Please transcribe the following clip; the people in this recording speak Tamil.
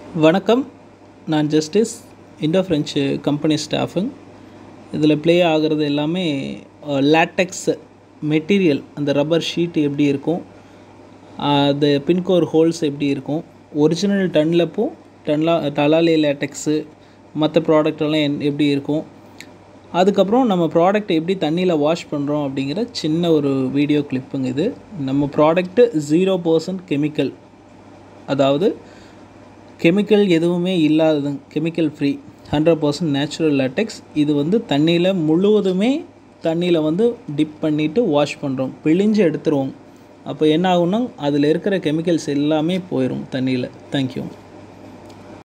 வணக்கம் நான் ஜஸ்டிஸ் இண்டோ ஃப்ரெஞ்சு கம்பெனி ஸ்டாஃபுங்க இதில் ப்ளே ஆகிறது எல்லாமே லேட்டெக்ஸ் மெட்டீரியல் அந்த ரப்பர் ஷீட் எப்படி இருக்கும் அது பின்கோர் ஹோல்ஸ் எப்படி இருக்கும் ஒரிஜினல் டன்லப்பும் டன்லா டலாலே லேட்டெக்ஸு மற்ற ப்ராடக்ட் எல்லாம் என் எப்படி இருக்கும் அதுக்கப்புறம் நம்ம ப்ராடக்ட் எப்படி தண்ணியில் வாஷ் பண்ணுறோம் அப்படிங்கிற சின்ன ஒரு வீடியோ கிளிப்புங்க இது நம்ம ப்ராடக்ட்டு ஜீரோ பர்சன்ட் கெமிக்கல் அதாவது கெமிக்கல் எதுவுமே இல்லாதது chemical free hundred percent natural latex இது வந்து தண்ணியில் முழுவதுமே தண்ணியில் வந்து டிப் பண்ணிவிட்டு வாஷ் பண்ணுறோம் பிழிஞ்சு எடுத்துருவோம் அப்போ என்ன ஆகும்னா அதில் இருக்கிற கெமிக்கல்ஸ் எல்லாமே போயிடும் தண்ணியில் தேங்க்யூ